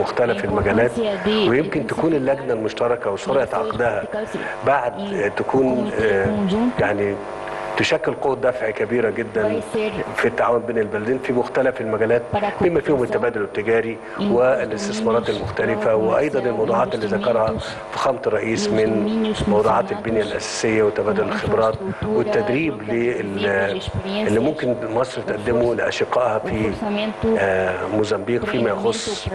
مختلف المجالات ويمكن تكون اللجنه المشتركه وسرعه عقدها بعد تكون آه، يعني تشكل قوة دفع كبيرة جدا في التعاون بين البلدين في مختلف المجالات بما فيهم التبادل التجاري والاستثمارات المختلفة وأيضا الموضوعات اللي ذكرها فخامة الرئيس من موضوعات البنية الأساسية وتبادل الخبرات والتدريب لل- اللي ممكن مصر تقدمه لأشقائها في آه، موزمبيق فيما يخص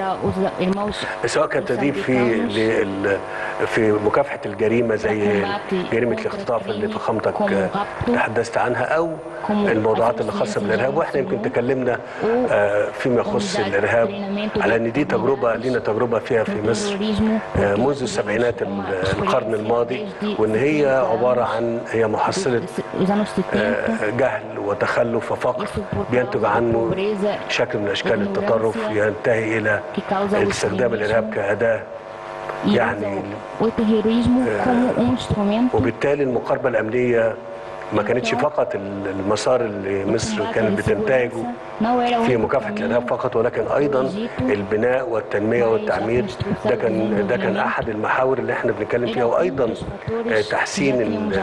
سواء كان تدريب في لل- في مكافحه الجريمه زي جريمه الاختطاف اللي فخامتك تحدثت عنها او الموضوعات اللي خاصه بالارهاب واحنا يمكن تكلمنا آه، فيما يخص الارهاب على ان دي تجربه لينا تجربه فيها في مصر آه، منذ السبعينات ال- القرن الماضي وان هي عباره عن هي محصله آه، جهل وتخلف وفقر بينتج عنه شكل من اشكال التطرف ينتهي الى استخدام الارهاب كاداه يعني o terrorismo como um instrumento وبالتالي المقاربه الامنيه ما كانتش فقط ال- المسار اللي مصر كانت بتنتهجه في مكافحه الارهاب فقط ولكن ايضا البناء والتنميه والتعمير ده كان ده كان احد المحاور اللي احنا بنتكلم فيها وايضا آه، تحسين ال-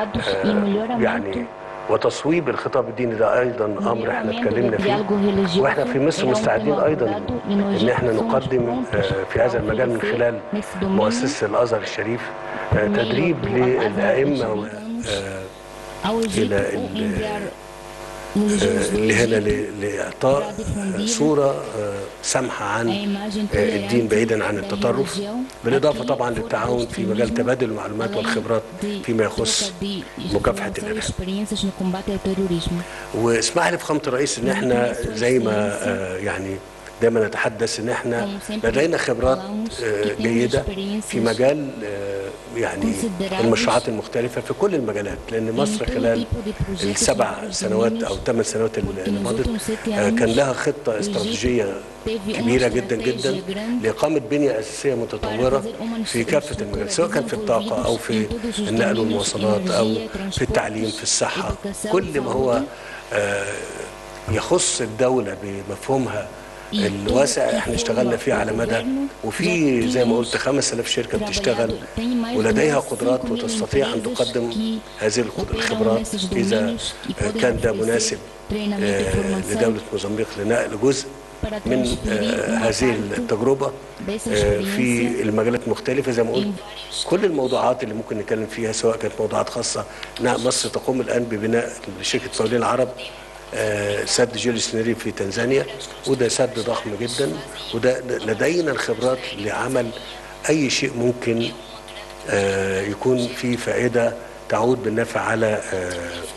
آه، يعني وتصويب الخطاب الديني ده ايضا امر احنا اتكلمنا فيه واحنا في مصر مستعدين ايضا ان احنا نقدم آه، في هذا المجال من خلال مؤسسه الازهر الشريف آه، تدريب للائمه و- آه، الى ال- آه، اللي هنا ل- لاعطاء آه، صوره آه، سامحه عن آه، الدين بعيدا عن التطرف بالاضافه طبعا للتعاون في مجال تبادل المعلومات والخبرات فيما يخص مكافحه الارهاب experiências no combate ao terrorismo. واسمح لي فخامه الرئيس ان احنا زي ما آه، يعني دايما نتحدث ان احنا لدينا خبرات آه، جيده في مجال آه، يعني المشروعات المختلفه في كل المجالات لان مصر خلال السبع سنوات او الثمان سنوات اللي مضت آه، كان لها خطه استراتيجيه كبيره جدا جدا لاقامه بنيه اساسيه متطوره في كافه المجالات سواء كان في الطاقه او في النقل والمواصلات او في التعليم في الصحه كل ما هو آه، يخص الدوله بمفهومها الواسع احنا اشتغلنا فيه على مدى وفي زي ما قلت 5000 شركه بتشتغل ولديها قدرات وتستطيع ان تقدم هذه الخبرات اذا كان ده مناسب آه، لدوله موزمبيق لنقل جزء من آه، هذه التجربه آه، في المجالات المختلفه زي ما قلت كل الموضوعات اللي ممكن نتكلم فيها سواء كانت موضوعات خاصه نعم مصر تقوم الان ببناء شركه مقاولين العرب آه، سد جوليوس نيري في تنزانيا وده سد ضخم جدا وده لدينا الخبرات لعمل اي شيء ممكن آه، يكون فيه فائده تعود بالنفع على آه،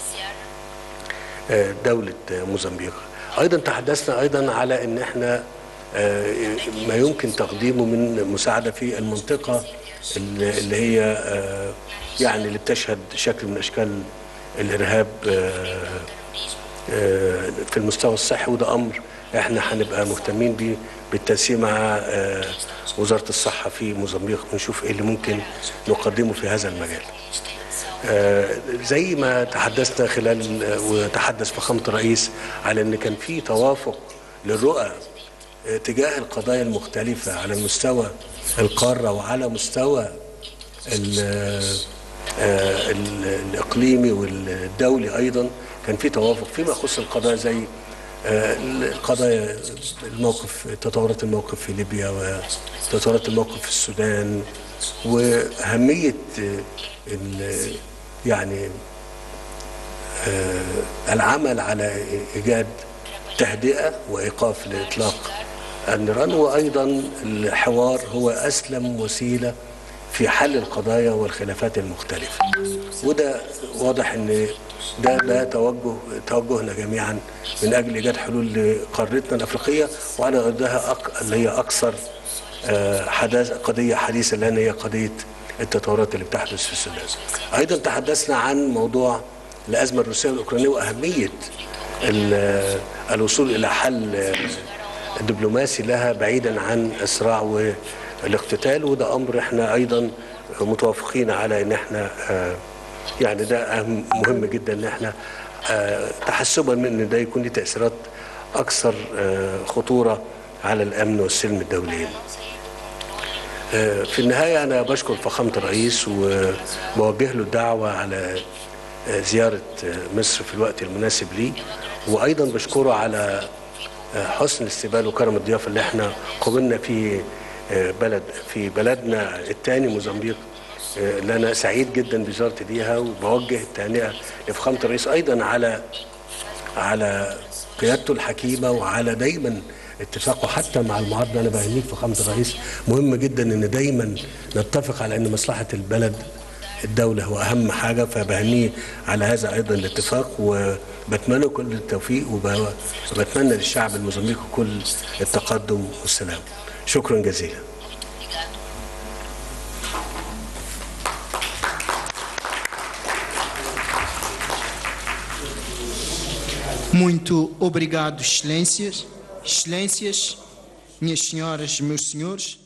آه، دولة آه، موزمبيق أيضا تحدثنا أيضا على أن احنا آه، ما يمكن تقديمه من مساعدة في المنطقة اللي اللي هي آه، يعني اللي بتشهد شكل من أشكال الإرهاب آه، آه، في المستوى الصحي وده أمر احنا هنبقى مهتمين بيه بالتنسيق مع آه، وزارة الصحة في موزمبيق ونشوف ايه اللي ممكن نقدمه في هذا المجال. آه، زي ما تحدثنا خلال آه، وتحدث فخامة الرئيس على ان كان في توافق للرؤى آه، تجاه القضايا المختلفة على مستوى القارة وعلى مستوى ال- آه، ال- الإقليمي والدولي أيضا كان في توافق فيما يخص القضايا زي آه، القضايا الموقف تطورات الموقف في ليبيا وتطورات الموقف في السودان وأهمية آه، ال- يعني آه، العمل على إيجاد تهدئة وإيقاف لإطلاق النيران وأيضا الحوار هو أسلم وسيلة في حل القضايا والخلافات المختلفة وده واضح ان ده ده توجه توجهنا جميعا من اجل ايجاد حلول لقارتنا الافريقيه وعلى ارضها أك اللي هي اكثر آه، حداث قضيه حديثه الان هي قضيه التطورات اللي بتحدث في السودان. ايضا تحدثنا عن موضوع الازمه الروسيه والاوكرانيه واهميه ال- الوصول الى حل آه، دبلوماسي لها بعيدا عن الصراع والاقتتال وده امر احنا ايضا متوافقين على ان احنا آه، يعني ده أهم مهم جدا ان احنا آه، تحسبا من ان ده يكون له تاثيرات اكثر آه، خطوره على الامن والسلم الدوليين. آه، في النهايه انا بشكر فخامه الرئيس وبوجه له الدعوه على آه، زياره آه، مصر في الوقت المناسب ليه وايضا بشكره على آه، حسن الاستقبال وكرم الضيافه اللي احنا قبلنا في آه، بلد في بلدنا الثاني موزمبيق آه، اللي انا سعيد جدا بزيارتي ليها وبوجه التهنئه لفخامه الرئيس ايضا على على قيادته الحكيمه وعلى دايما اتفاقه حتى مع المعارضه انا بهنيك فخامه الرئيس مهم جدا ان دايما نتفق على ان مصلحه البلد الدوله هو اهم حاجه فبهنيه على هذا ايضا الاتفاق وبتمنى كل التوفيق وب- وبتمنى للشعب الموزمبيقي كل التقدم والسلام شكرا جزيلا Muito obrigado, Excelências, Excelências, minhas senhoras, meus senhores.